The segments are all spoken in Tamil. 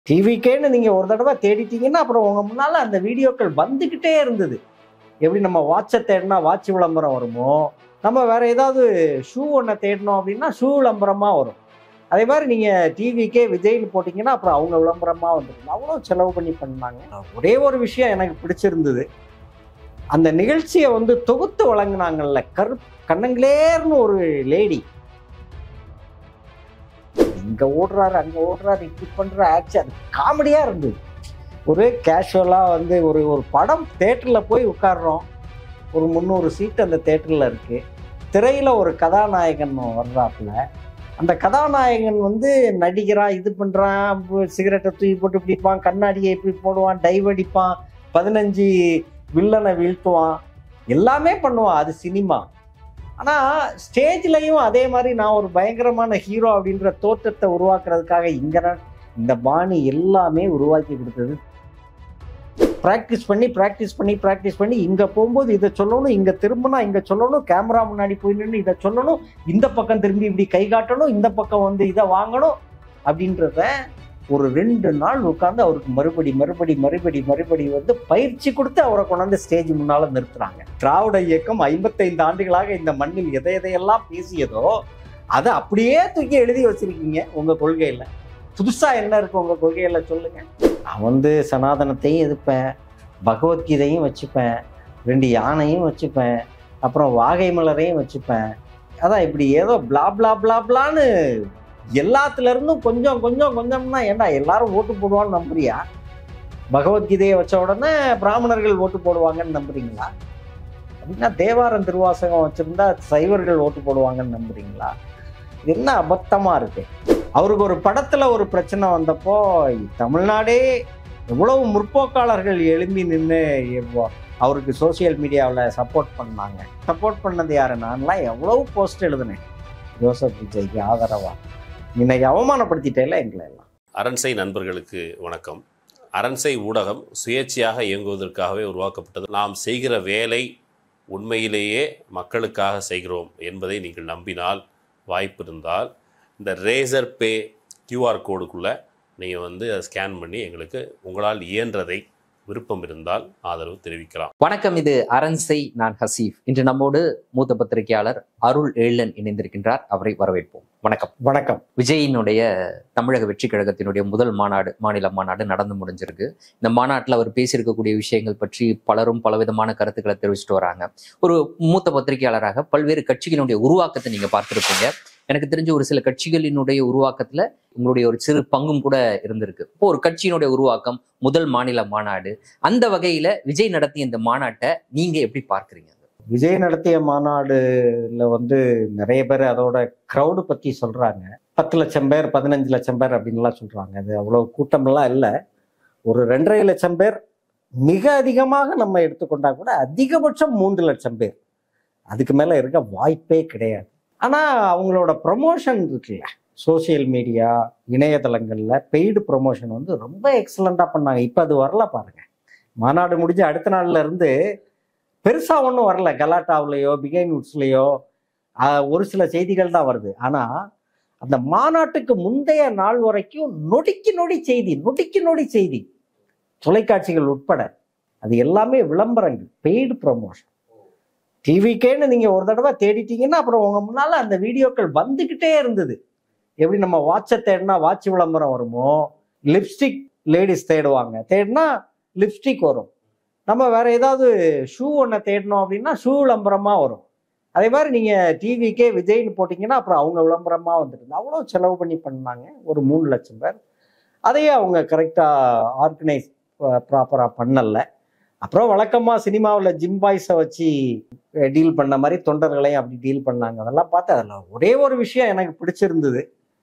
டிவிக்கேன்னு நீங்க ஒரு தடவை தேடிட்டீங்கன்னா அப்புறம் உங்க முன்னால அந்த வீடியோக்கள் வந்துகிட்டே இருந்தது எப்படி நம்ம வாட்சை தேடினா வாட்ச் விளம்பரம் வருமோ நம்ம வேற ஏதாவது ஷூ ஒன்றை தேடினோம் அப்படின்னா ஷூ விளம்பரமா வரும் அதே மாதிரி நீங்க டிவிக்கே விஜய்னு போட்டிங்கன்னா அப்புறம் அவங்க விளம்பரமா வந்துடும் அவ்வளோ செலவு பண்ணி பண்ணாங்க ஒரே ஒரு விஷயம் எனக்கு பிடிச்சிருந்தது அந்த நிகழ்ச்சியை வந்து தொகுத்து வழங்கினாங்கல்ல கரு கண்ணங்களேர்னு ஒரு லேடி இங்க ஓடுறாரு அங்க ஓடுறாரு இப்படி பண்ற ஆக்ஷன் அது காமெடியா இருந்தது ஒரு கேஷுவலா வந்து ஒரு ஒரு படம் தேட்டர்ல போய் உட்கார்றோம் ஒரு முந்நூறு சீட் அந்த தேட்டர்ல இருக்கு திரையில ஒரு கதாநாயகன் வர்றாப்புல அந்த கதாநாயகன் வந்து நடிகரா இது பண்றான் சிகரெட்டை தூக்கி போட்டு பிடிப்பான் கண்ணாடியை இப்படி போடுவான் டைவ் அடிப்பான் பதினஞ்சு வில்லனை வீழ்த்துவான் எல்லாமே பண்ணுவான் அது சினிமா ஆனா ஸ்டேஜ்லயும் அதே மாதிரி நான் ஒரு பயங்கரமான ஹீரோ அப்படின்ற தோற்றத்தை உருவாக்குறதுக்காக இங்க நான் இந்த பாணி எல்லாமே உருவாக்கி கொடுத்தது ப்ராக்டிஸ் பண்ணி ப்ராக்டிஸ் பண்ணி ப்ராக்டிஸ் பண்ணி இங்க போகும்போது இதை சொல்லணும் இங்க திரும்பினா இங்க சொல்லணும் கேமரா முன்னாடி போய் நின்று இதை சொல்லணும் இந்த பக்கம் திரும்பி இப்படி கை காட்டணும் இந்த பக்கம் வந்து இதை வாங்கணும் அப்படின்றத ஒரு ரெண்டு நாள் உட்காந்து அவருக்கு மறுபடி மறுபடி மறுபடி மறுபடி வந்து பயிற்சி கொடுத்து அவரை கொண்டாந்து ஸ்டேஜ் முன்னால நிறுத்துறாங்க திராவிட இயக்கம் ஐம்பத்தைந்து ஆண்டுகளாக இந்த மண்ணில் எதை எதையெல்லாம் பேசியதோ அதை அப்படியே தூக்கி எழுதி வச்சிருக்கீங்க உங்க கொள்கையில புதுசா என்ன இருக்கு உங்க கொள்கையில சொல்லுங்க நான் வந்து சனாதனத்தையும் எதிர்ப்பேன் பகவத்கீதையும் வச்சுப்பேன் ரெண்டு யானையும் வச்சுப்பேன் அப்புறம் வாகை மலரையும் வச்சுப்பேன் அதான் இப்படி ஏதோ பிளா பிளா பிளா பிளான்னு எல்லாத்துல இருந்தும் கொஞ்சம் கொஞ்சம் கொஞ்சம்னா ஏன்டா எல்லாரும் ஓட்டு போடுவான்னு நம்புறியா பகவத்கீதையை வச்ச உடனே பிராமணர்கள் ஓட்டு போடுவாங்கன்னு நம்புறீங்களா அப்படின்னா தேவாரம் திருவாசகம் வச்சிருந்தா சைவர்கள் ஓட்டு போடுவாங்கன்னு நம்புறீங்களா இது என்ன அபத்தமா இருக்கு அவருக்கு ஒரு படத்துல ஒரு பிரச்சனை வந்தப்போ தமிழ்நாடே எவ்வளவு முற்போக்காளர்கள் எழும்பி நின்று அவருக்கு சோசியல் மீடியாவில் சப்போர்ட் பண்ணாங்க சப்போர்ட் பண்ணது யாரு நான்லாம் எவ்வளவு போஸ்ட் எழுதுனேன் ஜோசப் விஜய்க்கு ஆதரவா இன்னைக்கு அவமானப்படுத்திட்டேல எங்களை எல்லாம் அரண்சை நண்பர்களுக்கு வணக்கம் அரண்சை ஊடகம் சுயேட்சையாக இயங்குவதற்காகவே உருவாக்கப்பட்டது நாம் செய்கிற வேலை உண்மையிலேயே மக்களுக்காக செய்கிறோம் என்பதை நீங்கள் நம்பினால் வாய்ப்பு இருந்தால் இந்த ரேசர் பே கியூஆர் கோடுக்குள்ளே நீங்கள் வந்து அதை ஸ்கேன் பண்ணி எங்களுக்கு உங்களால் இயன்றதை விருப்பம் இருந்தால் ஆதரவு தெரிவிக்கலாம் வணக்கம் இது அரண்சை நான் ஹசீஃப் இன்று நம்மோடு மூத்த பத்திரிகையாளர் அருள் ஏழன் இணைந்திருக்கின்றார் அவரை வரவேற்போம் வணக்கம் வணக்கம் விஜயினுடைய தமிழக வெற்றி கழகத்தினுடைய முதல் மாநாடு மாநில மாநாடு நடந்து முடிஞ்சிருக்கு இந்த மாநாட்டில் அவர் பேசியிருக்கக்கூடிய விஷயங்கள் பற்றி பலரும் பலவிதமான கருத்துக்களை தெரிவிச்சுட்டு வராங்க ஒரு மூத்த பத்திரிகையாளராக பல்வேறு கட்சிகளினுடைய உருவாக்கத்தை நீங்க பார்த்திருப்பீங்க எனக்கு தெரிஞ்ச ஒரு சில கட்சிகளினுடைய உருவாக்கத்துல உங்களுடைய ஒரு சிறு பங்கும் கூட இருந்திருக்கு இப்போ ஒரு கட்சியினுடைய உருவாக்கம் முதல் மாநில மாநாடு அந்த வகையில விஜய் நடத்திய இந்த மாநாட்டை நீங்க எப்படி பார்க்கறீங்க விஜய் நடத்திய மாநாடுல வந்து நிறைய பேர் அதோட க்ரௌடு பத்தி சொல்றாங்க பத்து லட்சம் பேர் பதினஞ்சு லட்சம் பேர் அப்படின்லாம் சொல்றாங்க அது அவ்வளவு கூட்டமெல்லாம் இல்லை ஒரு ரெண்டரை லட்சம் பேர் மிக அதிகமாக நம்ம எடுத்துக்கொண்டா கூட அதிகபட்சம் மூன்று லட்சம் பேர் அதுக்கு மேல இருக்க வாய்ப்பே கிடையாது ஆனா அவங்களோட ப்ரொமோஷன் இருக்குல்ல சோசியல் மீடியா இணையதளங்கள்ல பெய்டு ப்ரொமோஷன் வந்து ரொம்ப எக்ஸலண்டா பண்ணாங்க இப்போ அது வரல பாருங்க மாநாடு முடிஞ்ச அடுத்த நாள்ல இருந்து பெருசா ஒன்றும் வரல கலாட்டாவிலையோ பிகை நியூஸ்லையோ ஒரு சில செய்திகள் தான் வருது ஆனா அந்த மாநாட்டுக்கு முந்தைய நாள் வரைக்கும் நொடிக்கு நொடி செய்தி நொடிக்கு நொடி செய்தி தொலைக்காட்சிகள் உட்பட அது எல்லாமே விளம்பரங்கள் பெய்டு ப்ரொமோஷன் டிவிக்கேன்னு நீங்க ஒரு தடவை தேடிட்டீங்கன்னா அப்புறம் உங்க முன்னால அந்த வீடியோக்கள் வந்துகிட்டே இருந்தது எப்படி நம்ம வாட்சை தேடினா வாட்ச் விளம்பரம் வருமோ லிப்ஸ்டிக் லேடிஸ் தேடுவாங்க தேடினா லிப்ஸ்டிக் வரும் நம்ம வேற ஏதாவது ஷூ ஒன்றை தேடினோம் அப்படின்னா ஷூ விளம்பரமா வரும் அதே மாதிரி நீங்க டிவிக்கே விஜய்னு போட்டிங்கன்னா அப்புறம் அவங்க விளம்பரமா வந்துட்டு அவ்வளோ செலவு பண்ணி பண்ணாங்க ஒரு மூணு லட்சம் பேர் அதையே அவங்க கரெக்டாக ஆர்கனைஸ் ப்ராப்பராக பண்ணல அப்புறம் வழக்கமாக சினிமாவில் ஜிம் பாய்ஸை வச்சு டீல் பண்ண மாதிரி தொண்டர்களையும் அப்படி டீல் பண்ணாங்க அதெல்லாம் பார்த்து அதில் ஒரே ஒரு விஷயம் எனக்கு பிடிச்சிருந்தது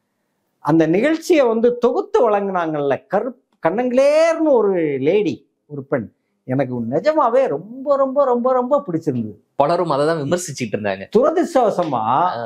அந்த நிகழ்ச்சியை வந்து தொகுத்து வழங்கினாங்கல்ல கரு கண்ணங்களேர்னு ஒரு லேடி ஒரு பெண் எனக்கு நிஜமாவே ரொம்ப ரொம்ப ரொம்ப ரொம்ப பிடிச்சிருந்தது பலரும் அதை தான் விமர்சிச்சுட்டு இருந்தாங்க துரதிருஷ்டவசமா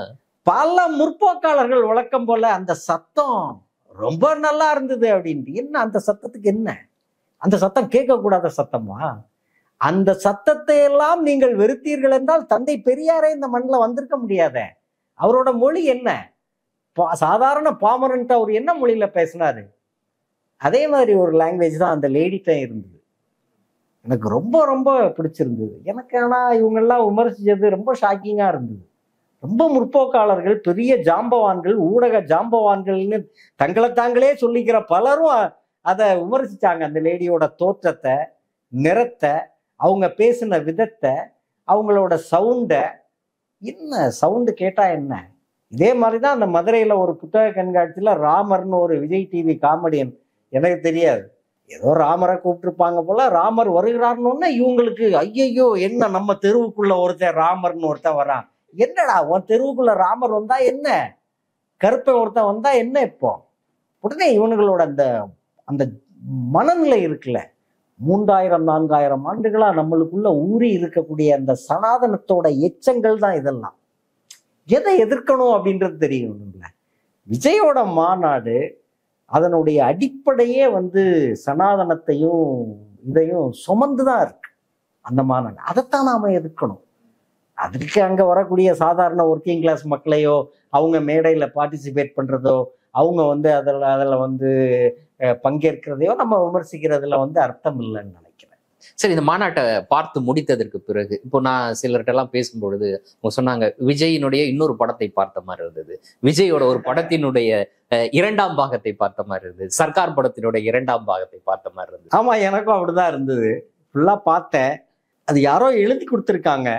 பல முற்போக்காளர்கள் வழக்கம் போல அந்த சத்தம் ரொம்ப நல்லா இருந்தது அப்படின்ட்டு என்ன அந்த சத்தத்துக்கு என்ன அந்த சத்தம் கேட்கக்கூடாத சத்தமா அந்த சத்தத்தை எல்லாம் நீங்கள் வெறுத்தீர்கள் என்றால் தந்தை பெரியாரே இந்த மண்ணில் வந்திருக்க முடியாத அவரோட மொழி என்ன பா- சாதாரண பாமரன்ட்டு அவர் என்ன மொழியில பேசினாரு அதே மாதிரி ஒரு லாங்குவேஜ் தான் அந்த லேடிட்ட இருந்தது எனக்கு ரொம்ப ரொம்ப பிடிச்சிருந்தது எனக்கு ஆனால் இவங்கெல்லாம் விமர்சிச்சது ரொம்ப ஷாக்கிங்காக இருந்தது ரொம்ப முற்போக்காளர்கள் பெரிய ஜாம்பவான்கள் ஊடக ஜாம்பவான்கள்னு தங்களை தாங்களே சொல்லிக்கிற பலரும் அ- அதை விமர்சிச்சாங்க அந்த லேடியோட தோற்றத்தை நிறத்தை அவங்க பேசின விதத்தை அவங்களோட சவுண்டை என்ன சவுண்டு கேட்டா என்ன இதே மாதிரி தான் அந்த மதுரையில் ஒரு புத்தக கண்காட்சியில் ராமர்னு ஒரு விஜய் டிவி காமெடியன் எனக்கு தெரியாது ஏதோ ராமரை கூப்பிட்டுருப்பாங்க போல ராமர் வருகிறார்னு இவங்களுக்கு ஐயையோ என்ன நம்ம தெருவுக்குள்ள ஒருத்தன் ராமர்னு ஒருத்தன் வரான் என்னடா உன் தெருவுக்குள்ள ராமர் வந்தா என்ன கருப்பன் ஒருத்தன் வந்தா என்ன இப்போ உடனே இவனுங்களோட அந்த அந்த மனநிலை இருக்குல்ல மூன்றாயிரம் நான்காயிரம் ஆண்டுகளா நம்மளுக்குள்ள ஊறி இருக்கக்கூடிய அந்த சனாதனத்தோட எச்சங்கள் தான் இதெல்லாம் எதை எதிர்க்கணும் அப்படின்றது தெரியணும்ல விஜயோட மாநாடு அதனுடைய அடிப்படையே வந்து சனாதனத்தையும் இதையும் சுமந்து தான் இருக்கு அந்த மாநாடு அதைத்தான் நாம எதிர்க்கணும் அதற்கு அங்க வரக்கூடிய சாதாரண ஒர்க்கிங் கிளாஸ் மக்களையோ அவங்க மேடையில பார்ட்டிசிபேட் பண்றதோ அவங்க வந்து அதில் அதில் வந்து அஹ், பங்கேற்கிறதையோ நம்ம விமர்சிக்கிறதுல வந்து அர்த்தம் இல்லைன்னு நினைக்கிறேன் சரி இந்த மாநாட்டை பார்த்து முடித்ததற்கு பிறகு இப்போ நான் சிலர்கிட்ட எல்லாம் பேசும்பொழுது அவங்க சொன்னாங்க விஜயினுடைய இன்னொரு படத்தை பார்த்த மாதிரி இருந்தது விஜயோட ஒரு படத்தினுடைய அஹ், இரண்டாம் பாகத்தை பார்த்த மாதிரி இருந்தது சர்க்கார் படத்தினுடைய இரண்டாம் பாகத்தை பார்த்த மாதிரி இருந்தது ஆமா எனக்கும் அப்படிதான் இருந்தது ஃபுல்லா பார்த்தேன் அது யாரோ எழுதி கொடுத்துருக்காங்க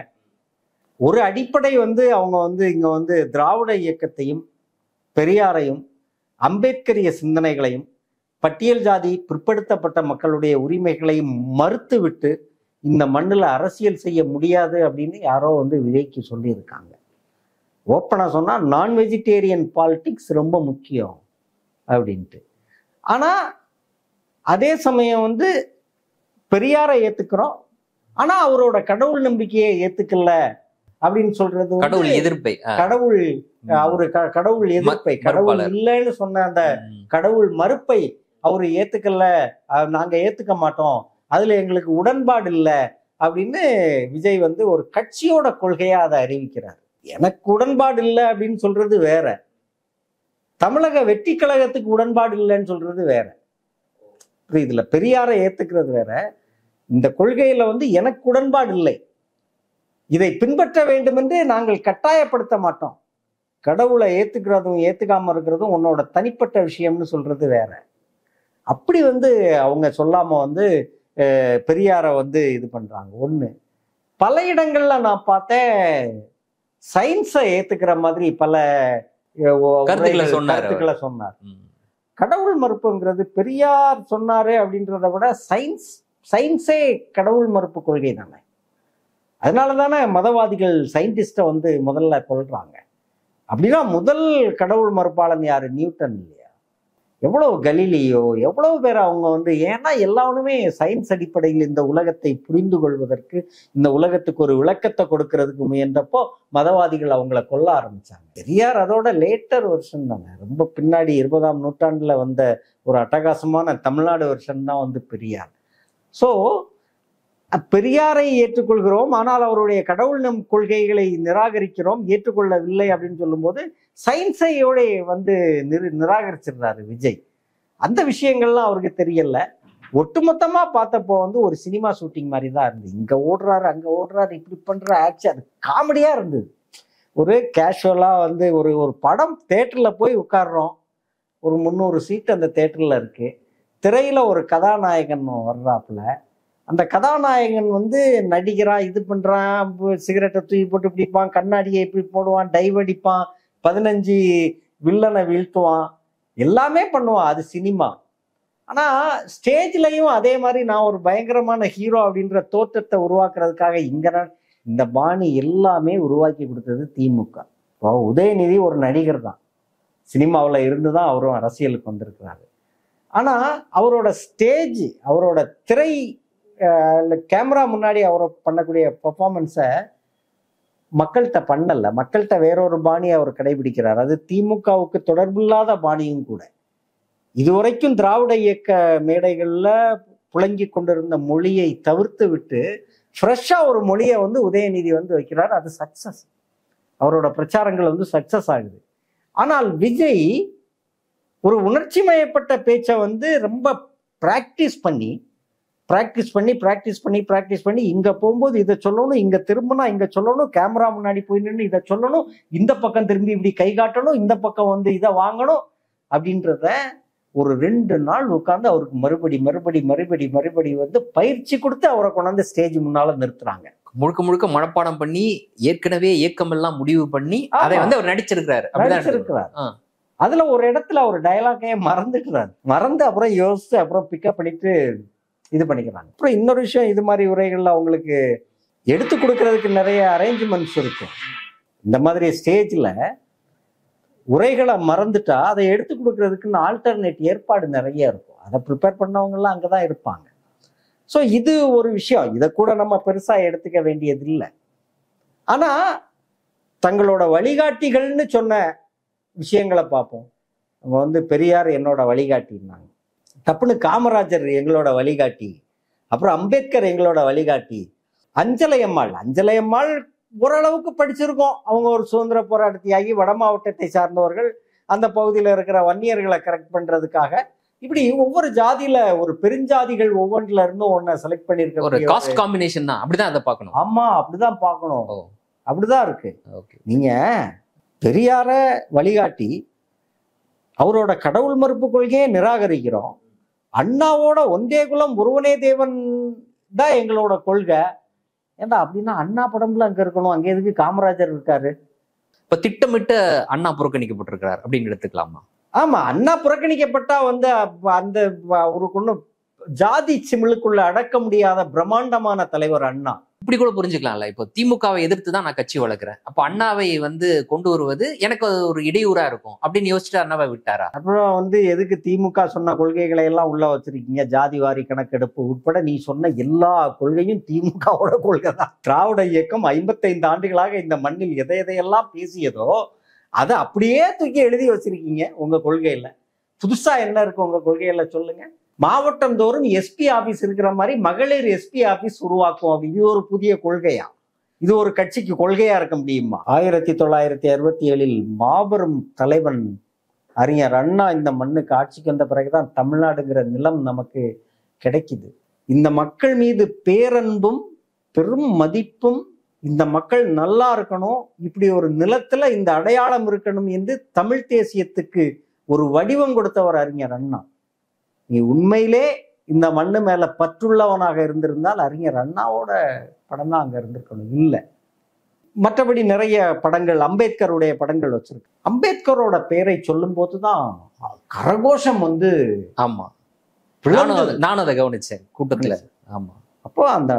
ஒரு அடிப்படை வந்து அவங்க வந்து இங்க வந்து திராவிட இயக்கத்தையும் பெரியாரையும் அம்பேத்கரிய சிந்தனைகளையும் பட்டியல் ஜாதி பிற்படுத்தப்பட்ட மக்களுடைய உரிமைகளையும் மறுத்துவிட்டு இந்த மண்ணில் அரசியல் செய்ய முடியாது அப்படின்னு யாரோ வந்து விஜய்க்கு சொல்லியிருக்காங்க ஓப்பனாக சொன்னால் நான் வெஜிடேரியன் பாலிடிக்ஸ் ரொம்ப முக்கியம் அப்படின்ட்டு ஆனால் அதே சமயம் வந்து பெரியாரை ஏத்துக்கிறோம் ஆனா அவரோட கடவுள் நம்பிக்கையை ஏத்துக்கல அப்படின்னு சொல்றது வந்து கடவுள் எதிர்ப்பை அஹ், கடவுள் அவரு க- கடவுள் எதிர்ப்பை கடவுள் மறுப்பாளர். இல்லைன்னு சொன்ன அந்த ம். கடவுள் மறுப்பை அவரு ஏத்துக்கல அஹ், நாங்க ஏத்துக்க மாட்டோம் அதுல எங்களுக்கு உடன்பாடு இல்லை அப்படின்னு விஜய் வந்து ஒரு கட்சியோட கொள்கையா அதை அறிவிக்கிறார் எனக்கு உடன்பாடு இல்லை அப்படின்னு சொல்றது வேற தமிழக வெற்றி கழகத்துக்கு உடன்பாடு இல்லைன்னு சொல்றது வேற புரியுதுல பெரியாரை ஏத்துக்கிறது வேற இந்த கொள்கையில வந்து எனக்கு உடன்பாடு இல்லை இதை பின்பற்ற வேண்டும் என்று நாங்கள் கட்டாயப்படுத்த மாட்டோம் கடவுளை ஏத்துக்கிறதும் ஏத்துக்காம இருக்கிறதும் உன்னோட தனிப்பட்ட விஷயம்னு சொல்றது வேற அப்படி வந்து அவங்க சொல்லாம வந்து அஹ், பெரியாரை வந்து இது பண்றாங்க ஒண்ணு பல இடங்கள்ல நான் பார்த்தேன் சயின்ஸை ஏத்துக்கிற மாதிரி பல அஹ், உ- கருத்துக்களை உரைகள், சொன்னார் அவர். கருத்துக்களை சொன்னார் ம். கடவுள் மறுப்புங்கிறது பெரியார் சொன்னாரு அப்படின்றத விட சயின்ஸ் சயின்ஸே கடவுள் மறுப்பு கொள்கை தானே அதனால தானே மதவாதிகள் சயின்டிஸ்டை வந்து முதல்ல கொள்றாங்க அப்படின்னா முதல் கடவுள் மறுப்பாளன் யாரு நியூட்டன் இல்லையா எவ்வளவு கலீலியோ எவ்வளவு பேர் அவங்க வந்து ஏன்னா எல்லாருமே சயின்ஸ் அடிப்படையில் இந்த உலகத்தை புரிந்து கொள்வதற்கு இந்த உலகத்துக்கு ஒரு விளக்கத்தை கொடுக்கறதுக்கு முயன்றப்போ மதவாதிகள் அவங்கள கொல்ல ஆரம்பிச்சாங்க பெரியார் அதோட லேட்டர் வெர்ஷன் தானே ரொம்ப பின்னாடி இருபதாம் நூற்றாண்டுல வந்த ஒரு அட்டகாசமான தமிழ்நாடு வெர்ஷன் தான் வந்து பெரியார் ஸோ பெரியாரை ஏற்றுக்கொள்கிறோம் ஆனால் அவருடைய கடவுள் நம் கொள்கைகளை நிராகரிக்கிறோம் ஏற்றுக்கொள்ளவில்லை அப்படின்னு சொல்லும்போது சயின்ஸையோட வந்து நிரு நிராகரிச்சிடுறாரு விஜய் அந்த விஷயங்கள்லாம் அவருக்கு தெரியல ஒட்டுமொத்தமா பார்த்தப்போ வந்து ஒரு சினிமா ஷூட்டிங் மாதிரி தான் இருந்தது இங்க ஓடுறாரு அங்க ஓடுறாரு இப்படி பண்ற ஆக்ஷன் அது காமெடியா இருந்தது ஒரு கேஷுவலா வந்து ஒரு ஒரு படம் தேட்டர்ல போய் உட்கார்றோம் ஒரு முந்நூறு சீட் அந்த தேட்டர்ல இருக்கு திரையில ஒரு கதாநாயகன் வர்றாப்புல அந்த கதாநாயகன் வந்து நடிக்கிறான் இது பண்றான் சிகரெட்டை தூக்கி போட்டு பிடிப்பான் கண்ணாடியை இப்படி போடுவான் டைவ் அடிப்பான் பதினஞ்சு வில்லனை வீழ்த்துவான் எல்லாமே பண்ணுவான் அது சினிமா ஆனா ஸ்டேஜ்லயும் அதே மாதிரி நான் ஒரு பயங்கரமான ஹீரோ அப்படின்ற தோற்றத்தை உருவாக்குறதுக்காக இங்க நான் இந்த பாணி எல்லாமே உருவாக்கி கொடுத்தது திமுக இப்போ உதயநிதி ஒரு நடிகர் தான் சினிமாவில் இருந்து தான் அவரும் அரசியலுக்கு வந்திருக்கிறாரு ஆனா அவரோட ஸ்டேஜ் அவரோட திரை கேமரா முன்னாடி அவர் பண்ணக்கூடிய பெர்ஃபார்மன்ஸை மக்கள்கிட்ட பண்ணல மக்கள்கிட்ட வேறொரு பாணியை அவர் கடைபிடிக்கிறார் அது திமுகவுக்கு தொடர்பில்லாத பாணியும் கூட இதுவரைக்கும் திராவிட இயக்க மேடைகள்ல புழங்கி கொண்டிருந்த மொழியை தவிர்த்து விட்டு ஃப்ரெஷ்ஷாக ஒரு மொழியை வந்து உதயநிதி வந்து வைக்கிறார் அது சக்சஸ் அவரோட பிரச்சாரங்கள் வந்து சக்சஸ் ஆகுது ஆனால் விஜய் ஒரு உணர்ச்சி மயப்பட்ட பேச்சை வந்து ரொம்ப ப்ராக்டிஸ் பண்ணி ப்ராக்டிஸ் பண்ணி ப்ராக்டிஸ் பண்ணி ப்ராக்டிஸ் பண்ணி இங்க போகும்போது இதை சொல்லணும் இங்க திரும்பினா இங்க சொல்லணும் கேமரா முன்னாடி போய் நின்று இதை சொல்லணும் இந்த பக்கம் திரும்பி இப்படி கை காட்டணும் இந்த பக்கம் வந்து இதை வாங்கணும் அப்படின்றத ஒரு ரெண்டு நாள் உட்கார்ந்து அவருக்கு மறுபடி மறுபடி மறுபடி மறுபடி வந்து பயிற்சி கொடுத்து அவரை கொண்டாந்து ஸ்டேஜ் முன்னால நிறுத்துறாங்க முழுக்க முழுக்க மனப்பாடம் பண்ணி ஏற்கனவே இயக்கம் எல்லாம் முடிவு பண்ணி அதை ஆமா. வந்து அவர் நடிச்சிருக்கிறாரு அப்படிதான் நடிச்சிருக்கிறார் ஆ. அதுல ஒரு இடத்துல ஒரு டயலாகையே மறந்துக்கிறார் மறந்து அப்புறம் யோசிச்சு அப்புறம் பிக்கப் பண்ணிட்டு இது பண்ணிக்கிறாங்க அப்புறம் இன்னொரு விஷயம் இது மாதிரி உரைகள்ல அவங்களுக்கு எடுத்து கொடுக்கறதுக்கு நிறைய அரேஞ்ச்மெண்ட்ஸ் இருக்கும் இந்த மாதிரி ஸ்டேஜ்ல உரைகளை மறந்துட்டா அதை எடுத்து கொடுக்கறதுக்குன்னு ஆல்டர்னேட் ஏற்பாடு நிறைய இருக்கும் அதை ப்ரிப்பேர் பண்ணவங்க எல்லாம் அங்கதான் இருப்பாங்க ஸோ இது ஒரு விஷயம் இதை கூட நம்ம பெருசா எடுத்துக்க வேண்டியது இல்லை ஆனா தங்களோட வழிகாட்டிகள்னு சொன்ன விஷயங்களை பார்ப்போம் அவங்க வந்து பெரியார் என்னோட வழிகாட்டின்னாங்க டப்புன்னு காமராஜர் எங்களோட வழிகாட்டி அப்புறம் அம்பேத்கர் எங்களோட வழிகாட்டி அஞ்சலை அம்மாள் அஞ்சலை அம்மாள் ஓரளவுக்கு படிச்சிருக்கோம் அவங்க ஒரு சுதந்திர போராட்டத்தியாகி வட மாவட்டத்தை சார்ந்தவர்கள் அந்த பகுதியில் இருக்கிற வன்னியர்களை கரெக்ட் பண்றதுக்காக இப்படி ஒவ்வொரு ஜாதியில ஒரு பெருஞ்சாதிகள் ஒவ்வொன்றுல இருந்தும் ஒன்ன செலக்ட் ஒரு பண்ணிருக்க காஸ்ட் காம்பினேஷன் தான் அப்படிதான் அதை பார்க்கணும் ஆமா அப்படிதான் பார்க்கணும் ஓ. அப்படிதான் இருக்கு ஓகே நீங்க பெரியார வழிகாட்டி அவரோட கடவுள் மறுப்பு கொள்கையை நிராகரிக்கிறோம் அண்ணாவோட ஒந்தே குலம் ஒருவனே தேவன் தான் எங்களோட கொள்கை ஏண்டா அப்படின்னா அண்ணா படம்ல அங்க இருக்கணும் அங்க எதுக்கு காமராஜர் இருக்காரு இப்ப திட்டமிட்ட அண்ணா புறக்கணிக்கப்பட்டிருக்கிறார் அப்படின்னு எடுத்துக்கலாமா ஆமா அண்ணா புறக்கணிக்கப்பட்டா வந்து அப்ப அந்த வ- ஒரு ஒன்றும் ஜாதி சிமிழுக்குள்ள அடக்க முடியாத பிரம்மாண்டமான தலைவர் அண்ணா இப்படி கூட புரிஞ்சுக்கலாம்ல இப்போ திமுகவை எதிர்த்து தான் நான் கட்சி வளர்க்குறேன் அப்ப அண்ணாவை வந்து கொண்டு வருவது எனக்கு அது ஒரு இடையூறா இருக்கும் அப்படின்னு யோசிச்சுட்டு அண்ணாவை விட்டாரா அப்புறம் வந்து எதுக்கு திமுக சொன்ன கொள்கைகளை எல்லாம் உள்ள வச்சிருக்கீங்க ஜாதி வாரி கணக்கெடுப்பு உட்பட நீ சொன்ன எல்லா கொள்கையும் திமுகவோட கொள்கை தான் திராவிட இயக்கம் ஐம்பத்தைந்து ஆண்டுகளாக இந்த மண்ணில் எதை எதையெல்லாம் பேசியதோ அதை அப்படியே தூக்கி எழுதி வச்சிருக்கீங்க உங்க கொள்கையில புதுசா என்ன இருக்கு உங்க கொள்கையில சொல்லுங்க மாவட்டம் தோறும் எஸ்பி ஆபீஸ் இருக்கிற மாதிரி மகளிர் எஸ்பி ஆபீஸ் உருவாக்கும் அப்படி இது ஒரு புதிய கொள்கையா இது ஒரு கட்சிக்கு கொள்கையா இருக்க முடியுமா ஆயிரத்தி தொள்ளாயிரத்தி அறுபத்தி ஏழில் மாபெரும் தலைவன் அறிஞர் அண்ணா இந்த மண்ணுக்கு ஆட்சிக்கு வந்த பிறகுதான் தமிழ்நாடுங்கிற நிலம் நமக்கு கிடைக்குது இந்த மக்கள் மீது பேரன்பும் பெரும் மதிப்பும் இந்த மக்கள் நல்லா இருக்கணும் இப்படி ஒரு நிலத்துல இந்த அடையாளம் இருக்கணும் என்று தமிழ் தேசியத்துக்கு ஒரு வடிவம் கொடுத்தவர் அறிஞர் அண்ணா நீ உண்மையிலே இந்த மண்ணு மேல பற்றுள்ளவனாக இருந்திருந்தால் அறிஞர் அண்ணாவோட படம் தான் அங்க இருந்திருக்கணும் இல்லை மற்றபடி நிறைய படங்கள் அம்பேத்கருடைய படங்கள் வச்சிருக்கு அம்பேத்கரோட பெயரை சொல்லும் போதுதான் கரகோஷம் வந்து ஆமா நானும் பிளந்தது. அதை- நானும் அதை கவனிச்சேன் கூட்டத்துல ஆமா அப்போ அந்த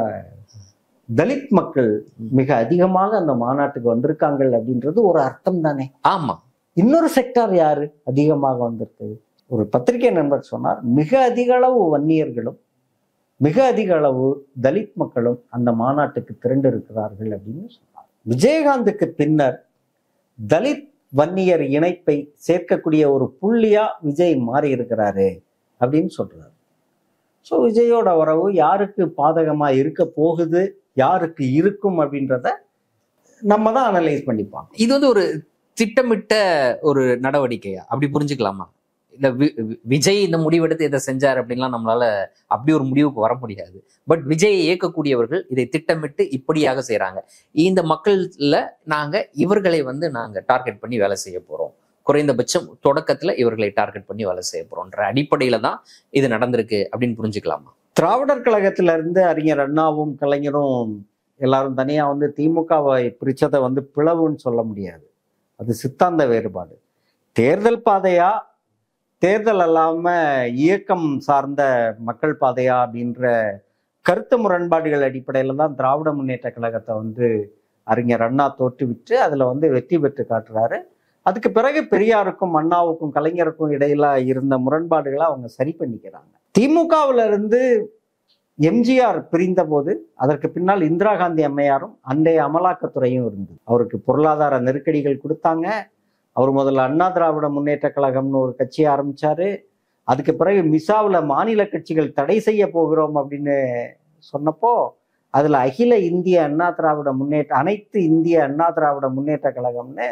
தலித் மக்கள் மிக அதிகமாக அந்த மாநாட்டுக்கு வந்திருக்காங்க அப்படின்றது ஒரு அர்த்தம் தானே ஆமா இன்னொரு செக்டார் யாரு அதிகமாக வந்திருக்குது ஒரு பத்திரிகை நண்பர் சொன்னார் மிக அதிக அளவு வன்னியர்களும் மிக அதிக அளவு தலித் மக்களும் அந்த மாநாட்டுக்கு திரண்டு இருக்கிறார்கள் அப்படின்னு சொன்னார் விஜயகாந்துக்கு பின்னர் தலித் வன்னியர் இணைப்பை சேர்க்கக்கூடிய ஒரு புள்ளியா விஜய் மாறி இருக்கிறாரு அப்படின்னு சொல்றாரு ஸோ விஜயோட வரவு யாருக்கு பாதகமா இருக்க போகுது யாருக்கு இருக்கும் அப்படின்றத நம்ம தான் அனலைஸ் பண்ணிப்பாங்க இது வந்து ஒரு திட்டமிட்ட ஒரு நடவடிக்கையா அப்படி புரிஞ்சுக்கலாமா இந்த வி- வி- விஜய் இந்த முடிவெடுத்து இதை செஞ்சார் அப்படின்லாம் நம்மளால அப்படி ஒரு முடிவுக்கு வர முடியாது பட் விஜயை இயக்கக்கூடியவர்கள் இதை திட்டமிட்டு இப்படியாக செய்றாங்க இந்த மக்கள்ல நாங்க இவர்களை வந்து நாங்க டார்கெட் பண்ணி வேலை செய்ய போறோம் குறைந்தபட்சம் தொடக்கத்துல இவர்களை டார்கெட் பண்ணி வேலை செய்ய போறோம்ன்ற அடிப்படையில தான் இது நடந்திருக்கு அப்படின்னு புரிஞ்சுக்கலாமா திராவிடர் கழகத்துல இருந்து அறிஞர் அண்ணாவும் கலைஞரும் எல்லாரும் தனியா வந்து திமுகவை பிரிச்சதை வந்து பிளவுன்னு சொல்ல முடியாது அது சித்தாந்த வேறுபாடு தேர்தல் பாதையா தேர்தல் அல்லாம இயக்கம் சார்ந்த மக்கள் பாதையா அப்படின்ற கருத்து முரண்பாடுகள் அடிப்படையில தான் திராவிட முன்னேற்ற கழகத்தை வந்து அறிஞர் அண்ணா தோற்றுவிட்டு அதுல வந்து வெற்றி பெற்று காட்டுறாரு அதுக்கு பிறகு பெரியாருக்கும் அண்ணாவுக்கும் கலைஞருக்கும் இடையில இருந்த முரண்பாடுகளை அவங்க சரி பண்ணிக்கிறாங்க திமுகவுல இருந்து எம்ஜிஆர் பிரிந்த போது அதற்கு பின்னால் இந்திரா காந்தி அம்மையாரும் அன்றைய அமலாக்கத்துறையும் இருந்தது அவருக்கு பொருளாதார நெருக்கடிகள் கொடுத்தாங்க அவர் முதல்ல அண்ணா திராவிட முன்னேற்ற கழகம்னு ஒரு கட்சி ஆரம்பிச்சாரு அதுக்கு பிறகு மிசாவில் மாநில கட்சிகள் தடை செய்ய போகிறோம் அப்படின்னு சொன்னப்போ அதுல அகில இந்திய அண்ணா திராவிட முன்னேற்ற அனைத்து இந்திய அண்ணா திராவிட முன்னேற்ற கழகம்னு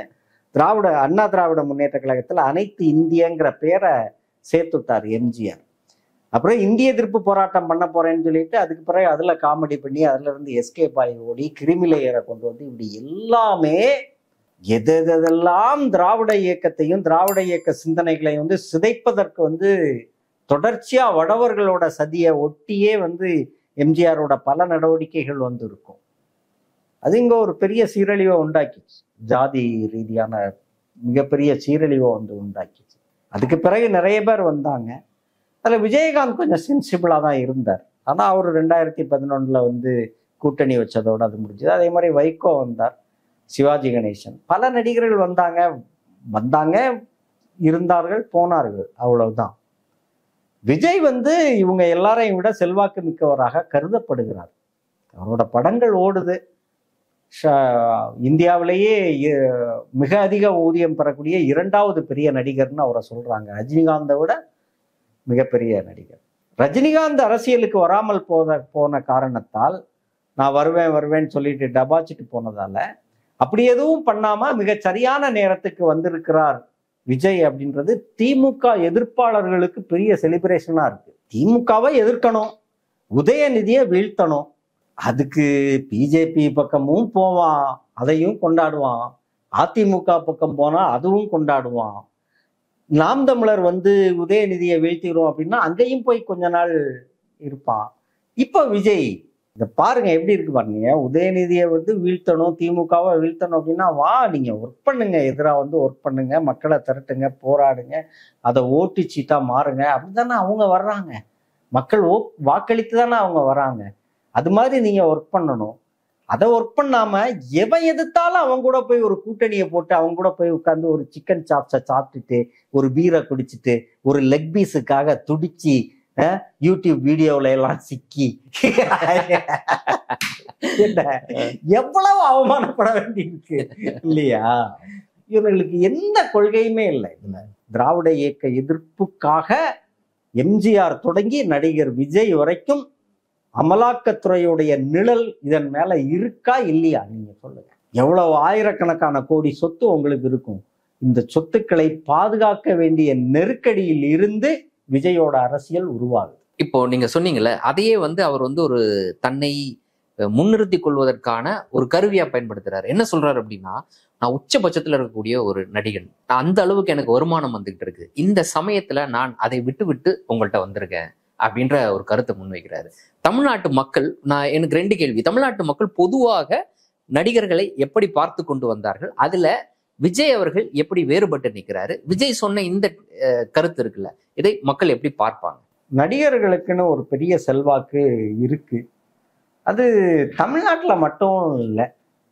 திராவிட அண்ணா திராவிட முன்னேற்ற கழகத்தில் அனைத்து இந்தியங்கிற பேரை சேர்த்துட்டார் எம்ஜிஆர் அப்புறம் இந்திய எதிர்ப்பு போராட்டம் பண்ண போறேன்னு சொல்லிட்டு அதுக்கு பிறகு அதுல காமெடி பண்ணி அதுல இருந்து எஸ்கேப் ஆகி ஓடி கிரிமிலேயரை கொண்டு வந்து இப்படி எல்லாமே எது எதெல்லாம் திராவிட இயக்கத்தையும் திராவிட இயக்க சிந்தனைகளையும் வந்து சிதைப்பதற்கு வந்து தொடர்ச்சியா வடவர்களோட சதியை ஒட்டியே வந்து எம்ஜிஆரோட பல நடவடிக்கைகள் வந்து இருக்கும் அது இங்க ஒரு பெரிய சீரழிவை உண்டாக்கிச்சு ஜாதி ரீதியான மிகப்பெரிய சீரழிவை வந்து உண்டாக்கிச்சு அதுக்கு பிறகு நிறைய பேர் வந்தாங்க அதில் விஜயகாந்த் கொஞ்சம் சென்சிபிளாக தான் இருந்தார் ஆனால் அவர் ரெண்டாயிரத்தி பதினொன்றில் வந்து கூட்டணி வச்சதோடு அது முடிஞ்சது அதே மாதிரி வைகோ வந்தார் சிவாஜி கணேசன் பல நடிகர்கள் வந்தாங்க வந்தாங்க இருந்தார்கள் போனார்கள் அவ்வளவுதான் விஜய் வந்து இவங்க எல்லாரையும் விட செல்வாக்கு மிக்கவராக கருதப்படுகிறார் அவரோட படங்கள் ஓடுது ஷ- இந்தியாவிலேயே இ- மிக அதிக ஊதியம் பெறக்கூடிய இரண்டாவது பெரிய நடிகர்னு அவரை சொல்றாங்க ரஜினிகாந்தை விட மிகப்பெரிய நடிகர் ரஜினிகாந்த் அரசியலுக்கு வராமல் போத போன காரணத்தால் நான் வருவேன் வருவேன்னு சொல்லிட்டு டபாச்சிட்டு போனதால அப்படி எதுவும் பண்ணாம மிக சரியான நேரத்துக்கு வந்திருக்கிறார் விஜய் அப்படின்றது திமுக எதிர்ப்பாளர்களுக்கு பெரிய செலிப்ரேஷனா இருக்கு திமுகவை எதிர்க்கணும் உதயநிதியை வீழ்த்தணும் அதுக்கு பிஜேபி பக்கமும் போவான் அதையும் கொண்டாடுவான் அதிமுக பக்கம் போனா அதுவும் கொண்டாடுவான் நாம் தமிழர் வந்து உதயநிதியை வீழ்த்திடுவோம் அப்படின்னா அங்கேயும் போய் கொஞ்ச நாள் இருப்பான் இப்போ விஜய் இதை பாருங்க எப்படி இருக்கு பாருங்க உதயநிதியை வந்து வீழ்த்தணும் திமுகவை வீழ்த்தணும் அப்படின்னா வா நீங்க ஒர்க் பண்ணுங்க எதிராக வந்து ஒர்க் பண்ணுங்க மக்களை திரட்டுங்க போராடுங்க அதை ஓட்டு சீட்டா மாறுங்க அப்படிதானே அவங்க வர்றாங்க மக்கள் ஓ வாக்களித்து தானே அவங்க வராங்க அது மாதிரி நீங்க ஒர்க் பண்ணணும் அதை ஒர்க் பண்ணாம எவன் எதிர்த்தாலும் அவன் கூட போய் ஒரு கூட்டணியை போட்டு அவங்க கூட போய் உட்காந்து ஒரு சிக்கன் சாப்ஸை சாப்பிட்டுட்டு ஒரு பீரை குடிச்சிட்டு ஒரு லெக் பீஸுக்காக துடிச்சு அஹ், யூடியூப் வீடியோல எல்லாம் சிக்கி என்ன எவ்வளவு அவமானப்பட வேண்டியிருக்கு இல்லையா இவர்களுக்கு எந்த கொள்கையுமே இல்லை இதுல திராவிட இயக்க எதிர்ப்புக்காக எம்ஜிஆர் தொடங்கி நடிகர் விஜய் வரைக்கும் அமலாக்கத்துறையுடைய நிழல் இதன் மேல இருக்கா இல்லையா நீங்க சொல்லுங்க எவ்வளவு ஆயிரக்கணக்கான கோடி சொத்து உங்களுக்கு இருக்கும் இந்த சொத்துக்களை பாதுகாக்க வேண்டிய நெருக்கடியில் இருந்து விஜயோட அரசியல் உருவாகுது இப்போ நீங்க சொன்னீங்கல்ல அதையே வந்து அவர் வந்து ஒரு தன்னை அஹ், முன்னிறுத்தி கொள்வதற்கான ஒரு கருவியா பயன்படுத்துறாரு என்ன சொல்றாரு அப்படின்னா நான் உச்சபட்சத்துல இருக்கக்கூடிய ஒரு நடிகன் நான் அந்த அளவுக்கு எனக்கு வருமானம் வந்துகிட்டு இருக்கு இந்த சமயத்துல நான் அதை விட்டு விட்டு உங்கள்கிட்ட வந்திருக்கேன் அப்படின்ற ஒரு கருத்தை முன்வைக்கிறாரு தமிழ்நாட்டு மக்கள் நான் எனக்கு ரெண்டு கேள்வி தமிழ்நாட்டு மக்கள் பொதுவாக நடிகர்களை எப்படி பார்த்து கொண்டு வந்தார்கள் அதுல விஜய் அவர்கள் எப்படி வேறுபட்டு நிற்கிறாரு விஜய் சொன்ன இந்த அஹ், கருத்து இருக்குல்ல இதை மக்கள் எப்படி பார்ப்பாங்க நடிகர்களுக்குன்னு ஒரு பெரிய செல்வாக்கு இருக்கு அது தமிழ்நாட்டில் மட்டும் இல்லை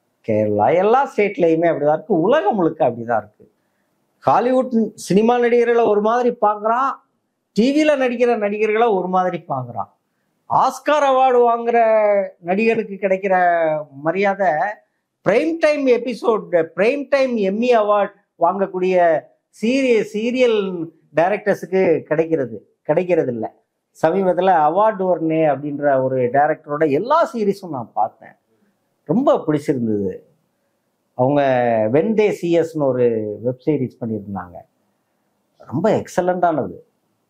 கேரளா எல்லா ஸ்டேட்லேயுமே அப்படிதான் இருக்கு உலகம் முழுக்க அப்படிதான் இருக்கு ஹாலிவுட் சினிமா நடிகர்களை ஒரு மாதிரி பார்க்குறான் டிவியில் நடிக்கிற நடிகர்களை ஒரு மாதிரி பார்க்குறான் ஆஸ்கார் அவார்டு வாங்குற நடிகனுக்கு கிடைக்கிற மரியாதை prime time episode prime time Emmy award வாங்கக்கூடிய சீரிய சீரியல் டைரக்டர்ஸுக்கு கிடைக்கிறது கிடைக்கிறது இல்லை சமீபத்தில் அவார்டு வர்னே அப்படின்ற ஒரு டைரக்டரோட எல்லா சீரீஸும் நான் பார்த்தேன் ரொம்ப பிடிச்சிருந்தது அவங்க வென்டே சிஎஸ்னு ஒரு வெப் சீரிஸ் பண்ணியிருந்தாங்க ரொம்ப எக்ஸலண்டானது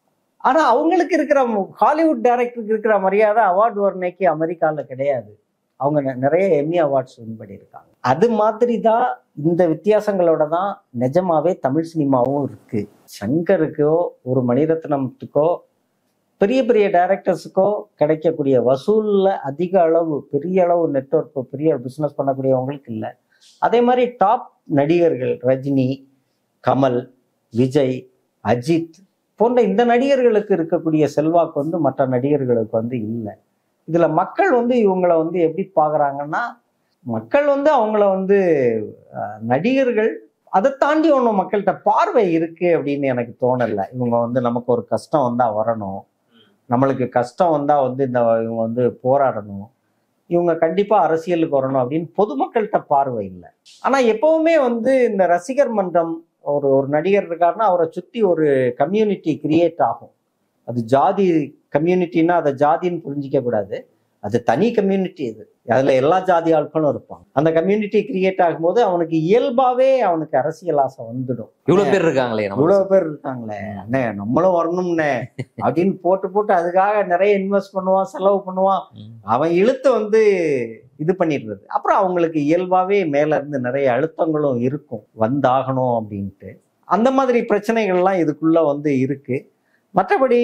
ஆனால் அவங்களுக்கு இருக்கிற ஹாலிவுட் டைரக்டருக்கு இருக்கிற மரியாதை அவார்டு வர்னேக்கு அமெரிக்காவில் கிடையாது அவங்க நெ- நிறைய எம்மி அவார்ட்ஸ் வின் பண்ணியிருக்காங்க அது மாதிரி தான் இந்த வித்தியாசங்களோட தான் நிஜமாவே தமிழ் சினிமாவும் இருக்கு சங்கருக்கோ ஒரு மணிரத்னத்துக்கோ பெரிய பெரிய டைரக்டர்ஸுக்கோ கிடைக்கக்கூடிய வசூலில் அதிக அளவு பெரிய அளவு நெட்ஒர்க் பெரிய பிஸ்னஸ் பண்ணக்கூடியவங்களுக்கு இல்லை அதே மாதிரி டாப் நடிகர்கள் ரஜினி கமல் விஜய் அஜித் போன்ற இந்த நடிகர்களுக்கு இருக்கக்கூடிய செல்வாக்கு வந்து மற்ற நடிகர்களுக்கு வந்து இல்லை இதுல மக்கள் வந்து இவங்கள வந்து எப்படி பார்க்கறாங்கன்னா மக்கள் வந்து அவங்கள வந்து அஹ், நடிகர்கள் அதை தாண்டி ஒன்றும் மக்கள்கிட்ட பார்வை இருக்கு அப்படின்னு எனக்கு தோணலை இவங்க வந்து நமக்கு ஒரு கஷ்டம் வந்தா வரணும் நம்மளுக்கு கஷ்டம் வந்தா வந்து இந்த இவங்க வந்து போராடணும் இவங்க கண்டிப்பா அரசியலுக்கு வரணும் அப்படின்னு பொதுமக்கள்கிட்ட பார்வை இல்லை ஆனா எப்பவுமே வந்து இந்த ரசிகர் மன்றம் ஒரு ஒரு நடிகர் இருக்காருன்னா அவரை சுத்தி ஒரு கம்யூனிட்டி கிரியேட் ஆகும் அது ஜாதி கம்யூனிட்டின்னா அதை ஜாதின்னு புரிஞ்சிக்க கூடாது அது தனி கம்யூனிட்டி இது அதுல எல்லா ஜாதி ஆட்களும் இருப்பாங்க அந்த கம்யூனிட்டி கிரியேட் ஆகும்போது அவனுக்கு இயல்பாவே அவனுக்கு அரசியல் ஆசை வந்துடும் இவ்வளவு பேர் இருக்காங்களே நம்ம இவ்வளவு பேர் இருக்காங்களே அண்ணே நம்மளும் வரணும்னே அப்படின்னு போட்டு போட்டு அதுக்காக நிறைய இன்வெஸ்ட் பண்ணுவான் செலவு பண்ணுவான் ம். அவன் இழுத்து வந்து இது பண்ணிடுறது அப்புறம் அவங்களுக்கு இயல்பாவே மேல இருந்து நிறைய அழுத்தங்களும் இருக்கும் வந்தாகணும் அப்படின்ட்டு அந்த மாதிரி பிரச்சனைகள்லாம் இதுக்குள்ள வந்து இருக்கு மற்றபடி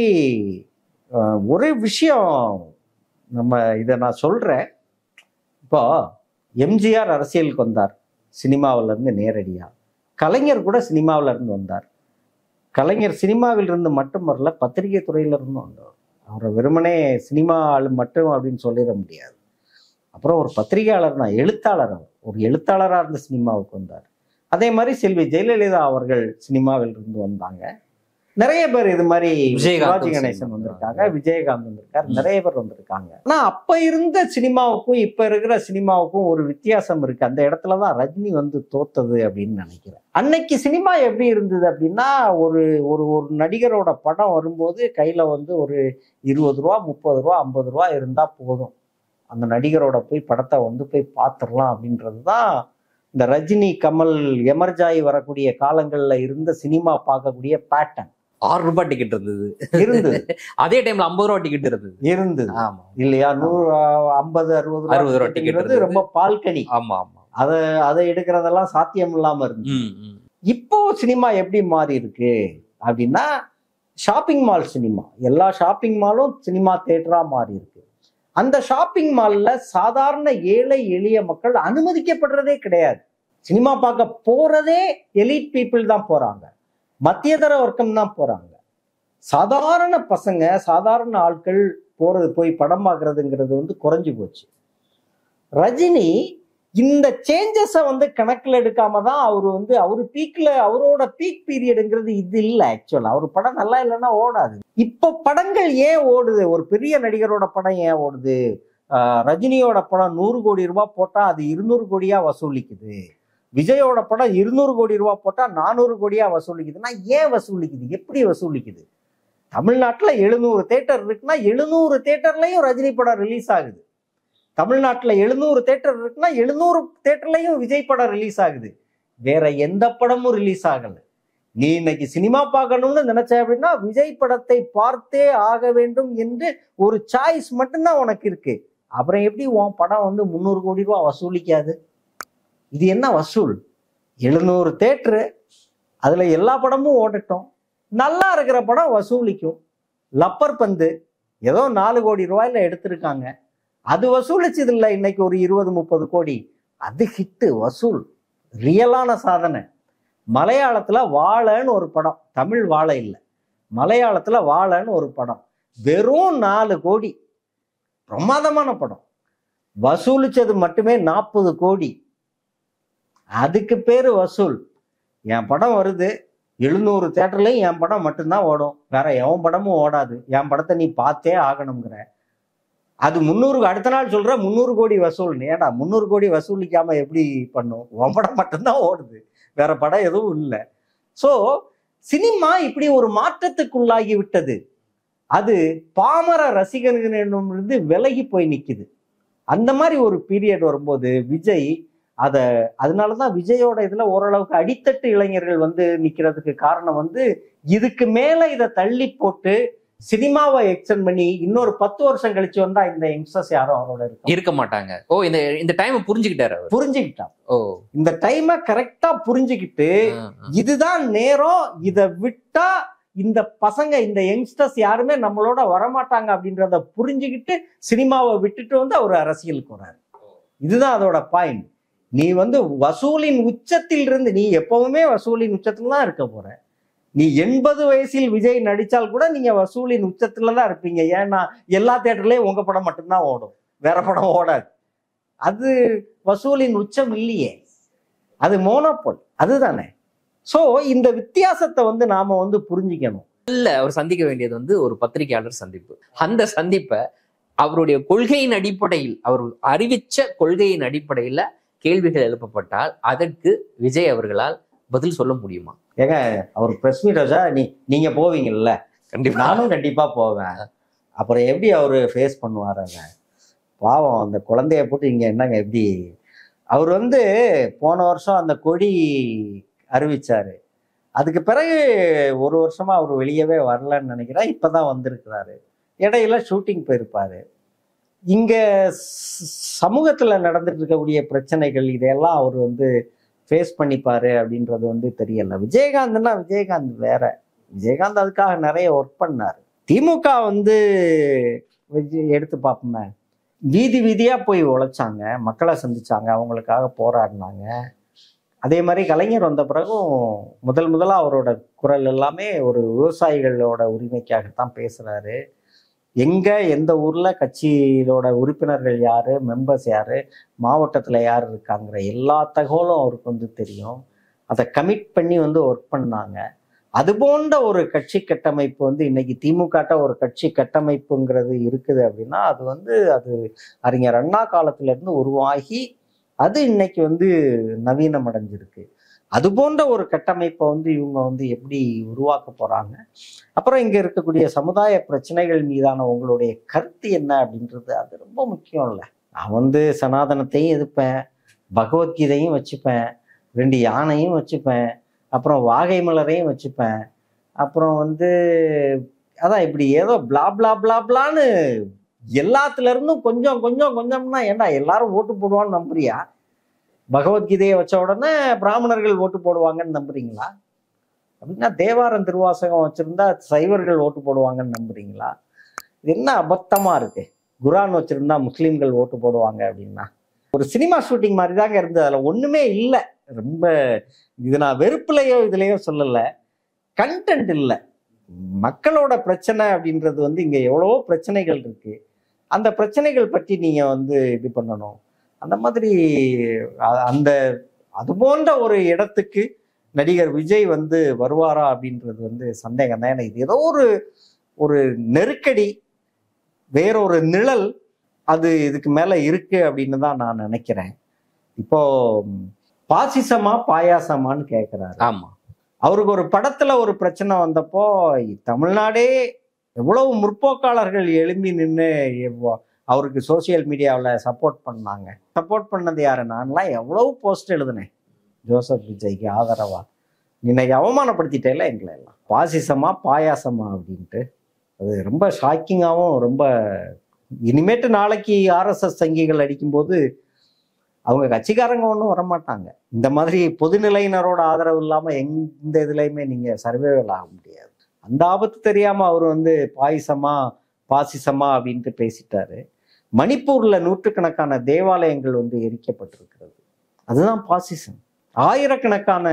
அஹ், ஒரு விஷயம் நம்ம இதை நான் சொல்றேன் இப்போ எம்ஜிஆர் அரசியலுக்கு வந்தார் சினிமாவுல இருந்து நேரடியா கலைஞர் கூட சினிமாவுல இருந்து வந்தார் கலைஞர் சினிமாவில் இருந்து மட்டும் வரல பத்திரிகை துறையில இருந்து வந்தவர் அவரை வெறுமனே சினிமா ஆளு மட்டும் அப்படின்னு சொல்லிட முடியாது அப்புறம் ஒரு பத்திரிகையாளர் தான் எழுத்தாளர் அவர் ஒரு எழுத்தாளராக இருந்து சினிமாவுக்கு வந்தார் அதே மாதிரி செல்வி ஜெயலலிதா அவர்கள் சினிமாவில் இருந்து வந்தாங்க நிறைய பேர் இது மாதிரி விஜயகாந்த் சிவாஜி சினிமா கணேசன் வந்திருக்காங்க வந்தாங்க. விஜயகாந்த் வந்திருக்காரு ம். நிறைய பேர் வந்திருக்காங்க ஆனா அப்ப இருந்த சினிமாவுக்கும் இப்ப இருக்கிற சினிமாவுக்கும் ஒரு வித்தியாசம் இருக்கு அந்த இடத்துலதான் ரஜினி வந்து தோத்தது அப்படின்னு நினைக்கிறேன் அன்னைக்கு சினிமா எப்படி இருந்தது அப்படின்னா ஒரு ஒரு ஒரு நடிகரோட படம் வரும்போது கையில வந்து ஒரு இருபது ரூபா முப்பது ரூபா ஐம்பது ரூபா இருந்தா போதும் அந்த நடிகரோட போய் படத்தை வந்து போய் பார்த்துடலாம் அப்படின்றது தான் இந்த ரஜினி கமல் எமர்ஜாயி வரக்கூடிய காலங்கள்ல இருந்த சினிமா பார்க்கக்கூடிய பேட்டர்ன் ஆறு ரூபாய் டிக்கெட் இருந்தது இருந்தது அதே டைம்ல ஐம்பது ரூபாய் டிக்கெட் இருந்தது இருந்தது ஆமா இல்லையா நூறு அஹ், ஐம்பது அறுபது ரூபா அறுபது ரூபா ticket ticket ங்கிறது ரொம்ப பால்கனி ஆமா ஆமா அதை அதை எடுக்கிறதெல்லாம் சாத்தியம் இல்லாம இருந்துச்சு ம், ம். இப்போ சினிமா எப்படி மாறி இருக்கு அப்படின்னா ஷாப்பிங் மால் சினிமா எல்லா ஷாப்பிங் மாலும் சினிமா தேட்டரா மாறி இருக்கு அந்த ஷாப்பிங் மால்ல சாதாரண ஏழை எளிய மக்கள் அனுமதிக்கப்படுறதே கிடையாது சினிமா பார்க்க போறதே எலிட் பீப்புள் தான் போறாங்க மத்தியதர வர்க்கம் தான் போறாங்க சாதாரண பசங்க சாதாரண ஆட்கள் போறது போய் படம் பார்க்கறதுங்கிறது வந்து குறைஞ்சு போச்சு ரஜினி இந்த சேஞ்சஸை வந்து கணக்கில் எடுக்காம தான் அவர் வந்து அவர் பீக்ல அவரோட பீக் பீரியடுங்கிறது இது இல்லை ஆக்சுவலா அவர் படம் நல்லா இல்லைன்னா ஓடாது இப்போ படங்கள் ஏன் ஓடுது ஒரு பெரிய நடிகரோட படம் ஏன் ஓடுது ஆஹ் ரஜினியோட படம் நூறு கோடி ரூபாய் போட்டா அது இருநூறு கோடியா வசூலிக்குது விஜயோட படம் இருநூறு கோடி ரூபாய் போட்டா நானூறு கோடியா வசூலிக்குதுன்னா ஏன் வசூலிக்குது எப்படி வசூலிக்குது தமிழ்நாட்டுல எழுநூறு தேட்டர் இருக்குன்னா எழுநூறு தேட்டர்லயும் ரஜினி படம் ரிலீஸ் ஆகுது தமிழ்நாட்டுல எழுநூறு தேட்டர் இருக்குன்னா எழுநூறு தேட்டர்லயும் விஜய் படம் ரிலீஸ் ஆகுது வேற எந்த படமும் ரிலீஸ் ஆகல நீ இன்னைக்கு சினிமா பார்க்கணும்னு நினைச்ச அப்படின்னா விஜய் படத்தை பார்த்தே ஆக வேண்டும் என்று ஒரு சாய்ஸ் மட்டும்தான் உனக்கு இருக்கு அப்புறம் எப்படி உன் படம் வந்து முந்நூறு கோடி ரூபா வசூலிக்காது இது என்ன வசூல் எழுநூறு தேட்டரு அதுல எல்லா படமும் ஓடட்டும் நல்லா இருக்கிற படம் வசூலிக்கும் லப்பர் பந்து ஏதோ நாலு கோடி ரூபாயில எடுத்திருக்காங்க அது வசூலிச்சது இல்லை இன்னைக்கு ஒரு இருபது முப்பது கோடி அது ஹிட்டு வசூல் ரியலான சாதனை மலையாளத்துல வாழைன்னு ஒரு படம் தமிழ் வாழை இல்லை மலையாளத்துல வாழைன்னு ஒரு படம் வெறும் நாலு கோடி பிரமாதமான படம் வசூலிச்சது மட்டுமே நாற்பது கோடி அதுக்கு பேரு வசூல் என் படம் வருது எழுநூறு தேட்டர்லயும் என் படம் மட்டும்தான் ஓடும் வேற எவன் படமும் ஓடாது என் படத்தை நீ பார்த்தே ஆகணுங்கிற அது முந்நூறு அடுத்த நாள் சொல்ற முந்நூறு கோடி வசூல் ஏடா முந்நூறு கோடி வசூலிக்காம எப்படி பண்ணும் உன் படம் மட்டும்தான் ஓடுது வேற படம் எதுவும் இல்லை ஸோ சினிமா இப்படி ஒரு மாற்றத்துக்குள்ளாகி விட்டது அது பாமர ரசிகர்களிடமிருந்து விலகி போய் நிக்குது அந்த மாதிரி ஒரு பீரியட் வரும்போது விஜய் அத அதனாலதான் விஜயோட இதுல ஓரளவுக்கு அடித்தட்டு இளைஞர்கள் வந்து நிக்கிறதுக்கு காரணம் வந்து இதுக்கு மேல இதை தள்ளி போட்டு சினிமாவை எக்ஸ்டெண்ட் பண்ணி இன்னொரு பத்து வருஷம் கழிச்சு வந்தா இந்த யங்ஸ்டர்ஸ் யாரும் அவரோட இருக்கும் இருக்க மாட்டாங்க ஓ இந்த இந்த டைம் புரிஞ்சுக்கிட்டாரு அவர் புரிஞ்சுக்கிட்டான் ஓ இந்த டைமை கரெக்டா புரிஞ்சுக்கிட்டு ஆ, ஆ. இதுதான் நேரம் இதை விட்டா இந்த பசங்க இந்த யங்ஸ்டர்ஸ் யாருமே நம்மளோட வரமாட்டாங்க அப்படின்றத புரிஞ்சுக்கிட்டு சினிமாவை விட்டுட்டு வந்து அவர் அரசியலுக்கு வர்றாரு இதுதான் அதோட பாயிண்ட் நீ வந்து வசூலின் உச்சத்தில் இருந்து நீ எப்பவுமே வசூலின் உச்சத்துல தான் இருக்க போற நீ எண்பது வயசில் விஜய் நடிச்சால் கூட நீங்க வசூலின் உச்சத்துல தான் இருப்பீங்க ஏன்னா எல்லா தேட்டர்லயும் உங்க படம் மட்டும்தான் ஓடும் வேற படம் ஓடாது அது வசூலின் உச்சம் இல்லையே அது மோனோபோல் அதுதானே சோ இந்த வித்தியாசத்தை வந்து நாம வந்து புரிஞ்சுக்கணும் இல்ல அவர் சந்திக்க வேண்டியது வந்து ஒரு பத்திரிகையாளர் சந்திப்பு அந்த சந்திப்பை அவருடைய கொள்கையின் அடிப்படையில் அவர் அறிவிச்ச கொள்கையின் அடிப்படையில கேள்விகள் எழுப்பப்பட்டால் அதற்கு விஜய் அவர்களால் பதில் சொல்ல முடியுமா ஏங்க அவர் பிரஸ் மீட் வச்சா நீ நீங்க போவீங்கல்ல கண்டிப்பா நானும் கண்டிப்பா போவேன் அப்புறம் எப்படி அவரு ஃபேஸ் பண்ணுவார் அதை பாவம் அந்த குழந்தைய போட்டு இங்க என்னங்க எப்படி அவர் வந்து போன வருஷம் அந்த கொடி அறிவிச்சாரு அதுக்கு பிறகு ஒரு வருஷமா அவர் வெளியவே வரலன்னு நினைக்கிறேன் இப்பதான் வந்திருக்கிறாரு இடையில ஷூட்டிங் போயிருப்பாரு இங்க ஸ்- சமூகத்துல நடந்துட்டு இருக்கக்கூடிய பிரச்சனைகள் இதையெல்லாம் அவர் வந்து ஃபேஸ் பண்ணிப்பாரு அப்படின்றது வந்து தெரியல விஜயகாந்த்னா விஜயகாந்த் வேற விஜயகாந்த் அதுக்காக நிறைய ஒர்க் பண்ணாரு திமுக வந்து விஜய் எடுத்து பார்ப்போமே வீதி வீதியா போய் உழைச்சாங்க மக்களை சந்திச்சாங்க அவங்களுக்காக போராடினாங்க அதே மாதிரி கலைஞர் வந்த பிறகும் முதல் முதலா அவரோட குரல் எல்லாமே ஒரு விவசாயிகளோட உரிமைக்காகத்தான் பேசுறாரு எங்க எந்த ஊர்ல கட்சியிலோட உறுப்பினர்கள் யாரு மெம்பர்ஸ் யாரு மாவட்டத்துல யார் இருக்காங்கிற எல்லா தகவலும் அவருக்கு வந்து தெரியும் அதை கமிட் பண்ணி வந்து ஒர்க் பண்ணாங்க அது போன்ற ஒரு கட்சி கட்டமைப்பு வந்து இன்னைக்கு திமுகட்ட ஒரு கட்சி கட்டமைப்புங்கிறது இருக்குது அப்படின்னா அது வந்து அது அறிஞர் அண்ணா காலத்துல இருந்து உருவாகி அது இன்னைக்கு வந்து நவீனம் அடைஞ்சிருக்கு அது போன்ற ஒரு கட்டமைப்பை வந்து இவங்க வந்து எப்படி உருவாக்க போறாங்க அப்புறம் இங்க இருக்கக்கூடிய சமுதாய பிரச்சனைகள் மீதான உங்களுடைய கருத்து என்ன அப்படின்றது அது ரொம்ப முக்கியம் இல்லை நான் வந்து சனாதனத்தையும் எதிர்ப்பேன் பகவத்கீதையும் வச்சுப்பேன் ரெண்டு யானையும் வச்சுப்பேன் அப்புறம் வாகை மலரையும் வச்சுப்பேன் அப்புறம் வந்து அதான் இப்படி ஏதோ பிளா பிளா பிளா பிளான்னு எல்லாத்துல இருந்தும் கொஞ்சம் கொஞ்சம் கொஞ்சம்னா ஏன்டா எல்லாரும் ஓட்டு போடுவான்னு நம்புறியா பகவத்கீதையை வச்ச உடனே பிராமணர்கள் ஓட்டு போடுவாங்கன்னு நம்புறீங்களா அப்படின்னா தேவாரம் திருவாசகம் வச்சிருந்தா சைவர்கள் ஓட்டு போடுவாங்கன்னு நம்புறீங்களா இது என்ன அபத்தமா இருக்கு குரான் வச்சிருந்தா முஸ்லீம்கள் ஓட்டு போடுவாங்க அப்படின்னா ஒரு சினிமா ஷூட்டிங் மாதிரி தாங்க இருந்தது அதுல ஒண்ணுமே இல்லை ரொம்ப இது நான் வெறுப்புலையோ இதுலயோ சொல்லல கண்டென்ட் இல்லை மக்களோட பிரச்சனை அப்படின்றது வந்து இங்க எவ்வளவோ பிரச்சனைகள் இருக்கு அந்த பிரச்சனைகள் பற்றி நீங்க வந்து இது பண்ணணும் அந்த மாதிரி அ- அந்த அது போன்ற ஒரு இடத்துக்கு நடிகர் விஜய் வந்து வருவாரா அப்படின்றது வந்து சந்தேகம் தான் ஏன்னா இது ஏதோ ஒரு ஒரு நெருக்கடி வேறொரு நிழல் அது இதுக்கு மேல இருக்கு அப்படின்னு தான் நான் நினைக்கிறேன் இப்போ ம், பாசிசமா பாயாசமான்னு கேட்கிறாரு ஆமா அவருக்கு ஒரு படத்துல ஒரு பிரச்சனை வந்தப்போ தமிழ்நாடே எவ்வளவு முற்போக்காளர்கள் எழும்பி நின்று அவருக்கு சோசியல் மீடியாவில் சப்போர்ட் பண்ணாங்க சப்போர்ட் பண்ணது யாரு நான்லாம் எவ்வளவு போஸ்ட் எழுதினேன் ஜோசப் விஜய்க்கு ஆதரவா இன்னைக்கு அவமானப்படுத்திட்டேல எங்களை எல்லாம் பாசிசமா பாயாசமா அப்படின்ட்டு அது ரொம்ப ஷாக்கிங்காகவும் ரொம்ப இனிமேட்டு நாளைக்கு ஆர்எஸ்எஸ் சங்கிகள் அடிக்கும்போது அவங்க கட்சிக்காரங்க ஒன்றும் வரமாட்டாங்க இந்த மாதிரி பொதுநிலையினரோட ஆதரவு இல்லாமல் எந்த இதுலையுமே நீங்கள் சர்வேவல் ஆக முடியாது அந்த ஆபத்து தெரியாமல் அவர் வந்து பாயசமா பாசிசமா அப்படின்ட்டு பேசிட்டாரு மணிப்பூர்ல நூற்றுக்கணக்கான தேவாலயங்கள் வந்து எரிக்கப்பட்டிருக்கிறது அதுதான் பாசிசம் ஆயிரக்கணக்கான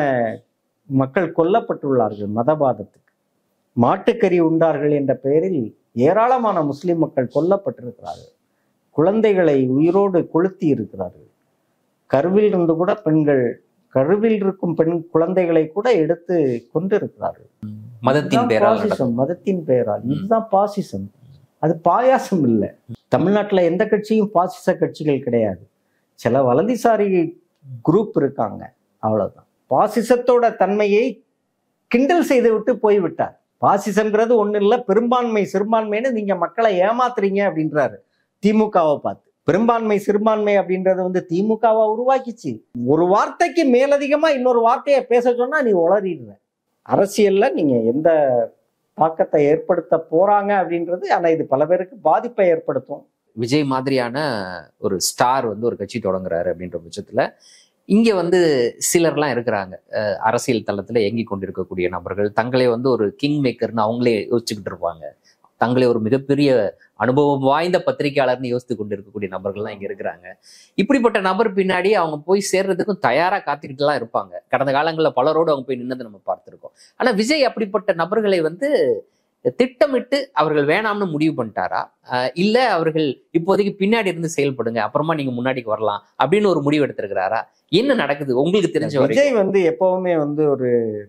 மக்கள் கொல்லப்பட்டுள்ளார்கள் மதவாதத்துக்கு மாட்டுக்கறி உண்டார்கள் என்ற பெயரில் ஏராளமான முஸ்லிம் மக்கள் கொல்லப்பட்டிருக்கிறார்கள் குழந்தைகளை உயிரோடு கொளுத்தி இருக்கிறார்கள் கருவில் இருந்து கூட பெண்கள் கருவில் இருக்கும் பெண் குழந்தைகளை கூட எடுத்து கொண்டு இருக்கிறார்கள் மதத்தின் இதுதான் பேரால் நடந்தது. பாசிசம் மதத்தின் பெயரால் இதுதான் பாசிசம் அது பாயாசம் இல்லை தமிழ்நாட்டுல எந்த கட்சியும் பாசிச கட்சிகள் கிடையாது சில வலதுசாரி குரூப் இருக்காங்க அவ்வளவுதான் பாசிசத்தோட தன்மையை கிண்டல் செய்து விட்டு போய்விட்டார் பாசிசம்ங்கிறது ஒண்ணு இல்ல பெரும்பான்மை சிறுபான்மைன்னு நீங்க மக்களை ஏமாத்துறீங்க அப்படின்றாரு திமுகவை பார்த்து பெரும்பான்மை சிறுபான்மை அப்படின்றது வந்து திமுகவை உருவாக்கிச்சு ஒரு வார்த்தைக்கு மேலதிகமா இன்னொரு வார்த்தையை பேச சொன்னா நீ உளறிடுற அரசியல்ல நீங்க எந்த தாக்கத்தை ஏற்படுத்த போறாங்க அப்படின்றது ஆனா இது பல பேருக்கு பாதிப்பை ஏற்படுத்தும் விஜய் மாதிரியான ஒரு ஸ்டார் வந்து ஒரு கட்சி தொடங்குறாரு அப்படின்ற பட்சத்துல இங்க வந்து சிலர்லாம் இருக்கிறாங்க அஹ் அரசியல் தளத்துல இயங்கி கொண்டிருக்கக்கூடிய நபர்கள் தங்களை வந்து ஒரு கிங் மேக்கர்னு அவங்களே யோசிச்சுக்கிட்டு இருப்பாங்க தங்களை ஒரு மிகப்பெரிய அனுபவம் வாய்ந்த பத்திரிகையாளர்னு யோசித்து கொண்டு இருக்கக்கூடிய நபர்கள்லாம் இங்க இருக்கிறாங்க இப்படிப்பட்ட நபர் பின்னாடி அவங்க போய் சேர்றதுக்கும் தயாரா காத்துக்கிட்டுலாம் இருப்பாங்க கடந்த காலங்களில் பலரோடு அவங்க போய் நின்னதை நம்ம பார்த்திருக்கோம் ஆனா விஜய் அப்படிப்பட்ட நபர்களை வந்து திட்டமிட்டு அவர்கள் வேணாம்னு முடிவு பண்ணிட்டாரா அஹ் இல்ல அவர்கள் இப்போதைக்கு பின்னாடி இருந்து செயல்படுங்க அப்புறமா நீங்க முன்னாடிக்கு வரலாம் அப்படின்னு ஒரு முடிவு எடுத்திருக்கிறாரா என்ன நடக்குது உங்களுக்கு தெரிஞ்ச வரைக்கும் விஜய் வந்து எப்பவுமே வந்து ஒரு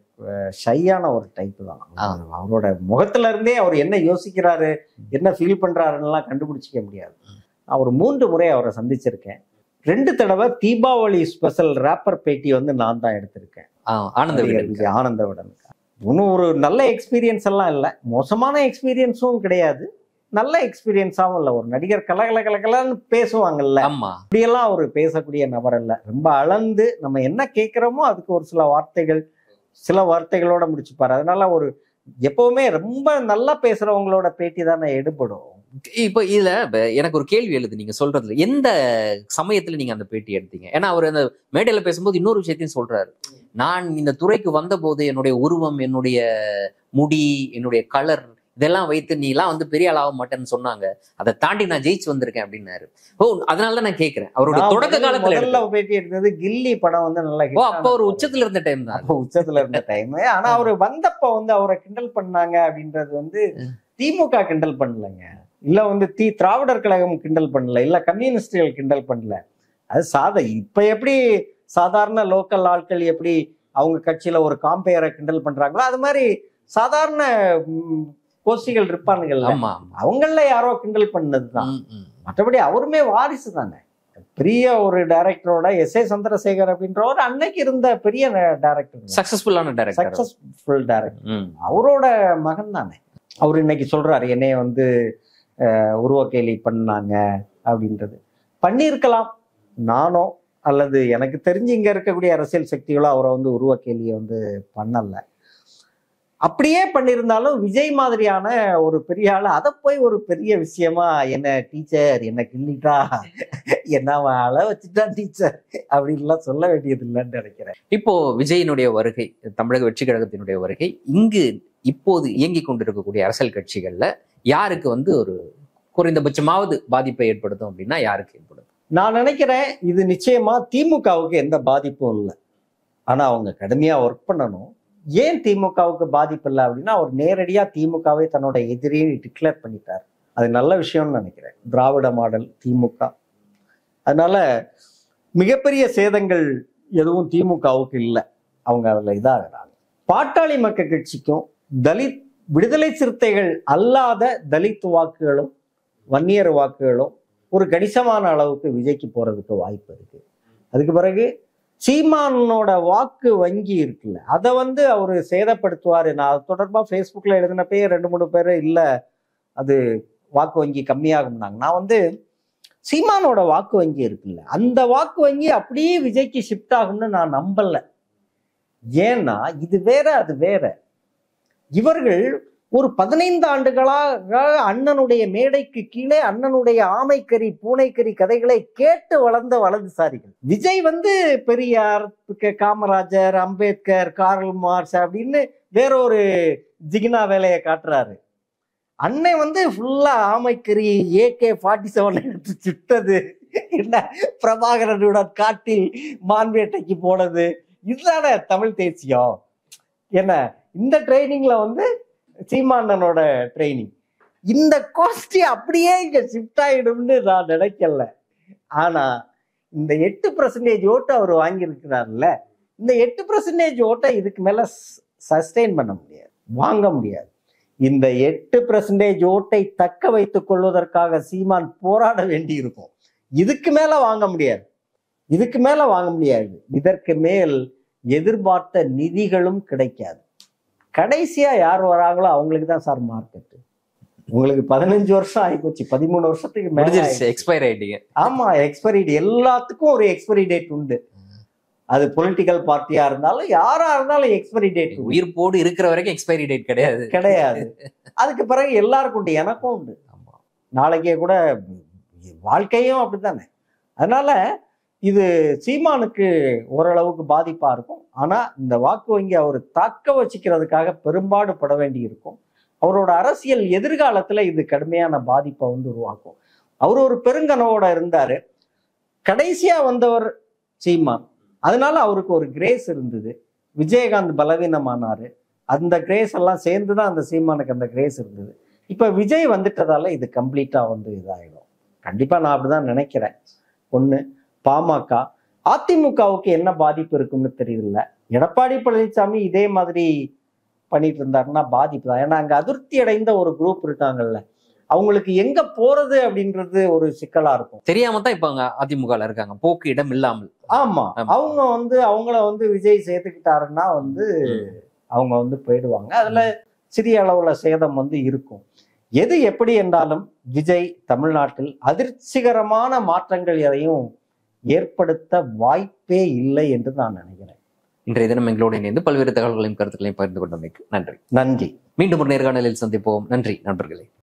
ஷையான ஒரு டைப் தான் ஆ. அவரோட முகத்துல இருந்தே அவர் என்ன யோசிக்கிறாரு என்ன ஃபீல் பண்றாருன்னெல்லாம் கண்டுபிடிச்சிக்க முடியாது நான் ஒரு மூன்று முறை அவரை சந்திச்சிருக்கேன் ரெண்டு தடவை தீபாவளி ஸ்பெஷல் ரேப்பர் பேட்டி வந்து நான் தான் எடுத்திருக்கேன் ஆஹ் ஆனந்த நடிகர் விகடன் விஜய் ஆனந்த விடனுக்கு ஒன்றும் ஒரு நல்ல எக்ஸ்பீரியன்ஸ் எல்லாம் இல்லை மோசமான எக்ஸ்பீரியன்ஸும் கிடையாது நல்ல எக்ஸ்பீரியன்ஸாகவும் இல்லை ஒரு நடிகர் கலகல கலகலன்னு பேசுவாங்கல்ல ஆமா அப்படியெல்லாம் அவர் பேசக்கூடிய நபர் அல்ல ரொம்ப அளந்து நம்ம என்ன கேட்குறோமோ அதுக்கு ஒரு சில வார்த்தைகள் சில வார்த்தைகளோட முடிச்சுப்பாரு அதனால ஒரு எப்பவுமே ரொம்ப நல்லா பேசுறவங்களோட பேட்டி தானே எடுபடும் இப்போ இதுல இப்ப எனக்கு ஒரு கேள்வி எழுது நீங்க சொல்றதுல எந்த சமயத்துல நீங்க அந்த பேட்டி எடுத்தீங்க ஏன்னா அவர் அந்த மேடையில பேசும்போது இன்னொரு விஷயத்தையும் சொல்றாரு நான் இந்த துறைக்கு வந்தபோது என்னுடைய உருவம் என்னுடைய முடி என்னுடைய கலர் இதெல்லாம் வைத்து நீ எல்லாம் வந்து பெரிய ஆளாக மாட்டேன்னு சொன்னாங்க அதை தாண்டி நான் ஜெயிச்சு வந்திருக்கேன் அப்படின்னாரு ஓ அதனால தான் நான் கேட்கிறேன் அவருடைய நான் தொடக்க முதல்ல- காலத்துல முதல்ல எடுத்தது. பேட்டி எடுத்தது கில்லி படம் வந்து நல்லா hit ஓ ஆன அப்ப ஒரு படம். உச்சத்துல இருந்த டைம் தான் அப்ப உச்சத்துல இருந்த டைம் ஆனா அவரு வந்தப்ப வந்து அவரை கிண்டல் பண்ணாங்க அப்படின்றது வந்து திமுக கிண்டல் பண்ணலங்க இல்ல வந்து தி திராவிடர் கழகம் கிண்டல் பண்ணல இல்ல கம்யூனிஸ்டுகள் கிண்டல் பண்ணல அது சாத இப்ப எப்படி சாதாரண லோக்கல் ஆட்கள் எப்படி அவங்க கட்சியில ஒரு காம்பேயரை கிண்டல் பண்றாங்களோ அது மாதிரி சாதாரண ம், கோஷ்டிகள் இருப்பானுங்கல்ல ஆமா ஆமா. அவங்கள யாரோ கிண்டல் பண்ணதுதான் ம், ம். மற்றபடி அவருமே வாரிசு தானே பெரிய ஒரு டைரக்டரோட எஸ் ஏ சந்திரசேகர் அப்படின்றவர் அன்னைக்கு இருந்த பெரிய டைரக்டர் சக்சஸ்ஃபுல்லான டைரக்டர் சக்சஸ்ஃபுல் டைரக்டர் ம் அவரோட மகன் தானே அவர் இன்னைக்கு சொல்றாரு என்னைய வந்து அஹ், உருவக்கேலி பண்ணாங்க அப்படின்றது பண்ணியிருக்கலாம் நானோ அல்லது எனக்கு தெரிஞ்சு இங்க இருக்கக்கூடிய அரசியல் சக்திகளோ அவரை வந்து உருவக்கேலியை வந்து பண்ணல அப்படியே பண்ணியிருந்தாலும் விஜய் மாதிரியான ஒரு பெரிய ஆள் அதை போய் ஒரு பெரிய விஷயமா என்ன டீச்சர் என்ன கிள்ளிட்டா என்ன அவன் அள வச்சுட்டா டீச்சர் அப்படின்லாம் சொல்ல வேண்டியது இல்லைன்னு நினைக்கிறேன் இப்போ விஜயினுடைய வருகை தமிழக வெற்றி கழகத்தினுடைய வருகை இங்கு இப்போது இயங்கிக் கொண்டிருக்கக்கூடிய அரசியல் கட்சிகள்ல யாருக்கு வந்து ஒரு குறைந்தபட்சமாவது பாதிப்பை ஏற்படுத்தும் அப்படின்னா யாருக்கு ஏற்படும் நான் நினைக்கிறேன் இது நிச்சயமா திமுகவுக்கு எந்த பாதிப்பும் இல்லை ஆனா அவங்க கடுமையா ஒர்க் பண்ணணும் ஏன் திமுகவுக்கு பாதிப்பு இல்லை அப்படின்னா அவர் நேரடியா திமுகவை தன்னோட எதிரியை டிக்ளேர் பண்ணிட்டார் அது நல்ல விஷயம்னு நினைக்கிறேன் திராவிட மாடல் திமுக அதனால மிகப்பெரிய சேதங்கள் எதுவும் திமுகவுக்கு இல்லை அவங்க அதில் இதாகிறாங்க பாட்டாளி மக்கள் கட்சிக்கும் தலித் விடுதலை சிறுத்தைகள் அல்லாத தலித் வாக்குகளும் வன்னியர் வாக்குகளும் ஒரு கணிசமான அளவுக்கு விஜய்க்கு போறதுக்கு வாய்ப்பு இருக்கு அதுக்கு பிறகு சீமானோட வாக்கு வங்கி இருக்குல்ல அதை வந்து அவர் சேதப்படுத்துவார் நான் அது தொடர்பாக ஃபேஸ்புக்கில் எழுதினப்பே ரெண்டு மூணு பேர் இல்லை அது வாக்கு வங்கி கம்மியாகும்னாங்க நான் வந்து சீமானோட வாக்கு வங்கி இருக்குல்ல அந்த வாக்கு வங்கி அப்படியே விஜய்க்கு ஷிஃப்ட் ஆகும்னு நான் நம்பல ஏன்னா இது வேற அது வேற இவர்கள் ஒரு பதினைந்து ஆண்டுகளாக அண்ணனுடைய மேடைக்கு கீழே அண்ணனுடைய ஆமைக்கறி பூனைக்கறி கதைகளை கேட்டு வளர்ந்த வலதுசாரிகள் விஜய் வந்து பெரியார் க- காமராஜர் அம்பேத்கர் கார்ல் மார்க்ஸ் அப்படின்னு வேற ஒரு ஜிகினா வேலையை காட்டுறாரு அண்ணன் வந்து ஃபுல்லா ஆமைக்கறி ஏகே ஃபார்ட்டி செவன் எடுத்து சுட்டது என்ன பிரபாகரனுடன் காட்டில் மான்வேட்டைக்கு போனது இதுதானே தமிழ் தேசியம் என்ன இந்த ட்ரைனிங்ல வந்து சீமானனோட ட்ரைனிங் இந்த கோஷ்டி அப்படியே இங்க ஷிஃப்ட் ஆயிடும்னு நான் நினைக்கல ஆனா இந்த எட்டு பர்சன்டேஜ் ஓட்டு அவர் வாங்கியிருக்கிறார்ல இந்த எட்டு பர்சன்டேஜ் ஓட்டை இதுக்கு மேல சஸ்டெயின் பண்ண முடியாது வாங்க முடியாது இந்த எட்டு பர்சன்டேஜ் ஓட்டை தக்க வைத்துக் கொள்வதற்காக சீமான் போராட வேண்டி இருக்கும் இதுக்கு மேல வாங்க முடியாது இதுக்கு மேல வாங்க முடியாது இதற்கு மேல் எதிர்பார்த்த நிதிகளும் கிடைக்காது கடைசியா யார் வராங்களோ அவங்களுக்கு தான் சார் மார்க்கெட் உங்களுக்கு பதினஞ்சு வருஷம் ஆயிப்போச்சு பதிமூணு வருஷத்துக்கு மேல முடிஞ்சிருச்சு ஆயிடுச்சு. எக்ஸ்பயர் ஆயிட்டீங்க ஆமா எக்ஸ்பைரி எல்லாத்துக்கும் ஒரு எக்ஸ்பைரி டேட் உண்டு அது பொலிட்டிக்கல் பார்ட்டியா இருந்தாலும் யாரா இருந்தாலும் எக்ஸ்பைரி டேட் உயிர்ப்போடு இருக்கிற வரைக்கும் எக்ஸ்பைரி டேட் கிடையாது கிடையாது அதுக்கு பிறகு எல்லாருக்கும் உண்டு எனக்கும் உண்டு ஆமா. நாளைக்கே கூட வாழ்க்கையும் அப்படித்தானே அதனால இது சீமானுக்கு ஓரளவுக்கு பாதிப்பா இருக்கும் ஆனா இந்த வாக்கு வங்கி அவர் தக்க வச்சுக்கிறதுக்காக பெரும்பாடு பட வேண்டி இருக்கும் அவரோட அரசியல் எதிர்காலத்துல இது கடுமையான பாதிப்பை வந்து உருவாக்கும் அவர் ஒரு பெருங்கனவோட இருந்தாரு கடைசியா வந்தவர் சீமான் அதனால அவருக்கு ஒரு கிரேஸ் இருந்தது விஜயகாந்த் பலவீனமானாரு அந்த கிரேஸ் எல்லாம் சேர்ந்து தான் அந்த சீமானுக்கு அந்த கிரேஸ் இருந்தது இப்ப விஜய் வந்துட்டதால இது கம்ப்ளீட்டா வந்து இதாயிடும் கண்டிப்பா நான் அப்படிதான் நினைக்கிறேன் ஒண்ணு பாமக அதிமுகவுக்கு என்ன பாதிப்பு இருக்கும்னு தெரியல எடப்பாடி பழனிசாமி இதே மாதிரி பண்ணிட்டு இருந்தாருன்னா பாதிப்பு தான் ஏன்னா அங்க அதிருப்தி அடைந்த ஒரு குரூப் இருக்காங்கல்ல அவங்களுக்கு எங்க போறது அப்படின்றது ஒரு சிக்கலா இருக்கும் தெரியாம தான் இப்ப அங்க அதிமுகல இருக்காங்க போக்கு இடம் இல்லாமல் ஆமா ஆமா. அவங்க வந்து அவங்கள வந்து விஜய் சேர்த்துக்கிட்டாருன்னா வந்து அவங்க வந்து போயிடுவாங்க அதுல சிறிய அளவுல சேதம் வந்து இருக்கும் எது எப்படி என்றாலும் விஜய் தமிழ்நாட்டில் அதிர்ச்சிகரமான மாற்றங்கள் எதையும் ஏற்படுத்த வாய்ப்பே இல்லை என்று நான் நினைக்கிறேன் இன்றைய தினம் எங்களோடு இணைந்து பல்வேறு தகவல்களையும் கருத்துக்களையும் பகிர்ந்து கொண்டமைக்கு நன்றி நன்றி மீண்டும் ஒரு நேர்காணலில் சந்திப்போம் நன்றி நண்பர்களே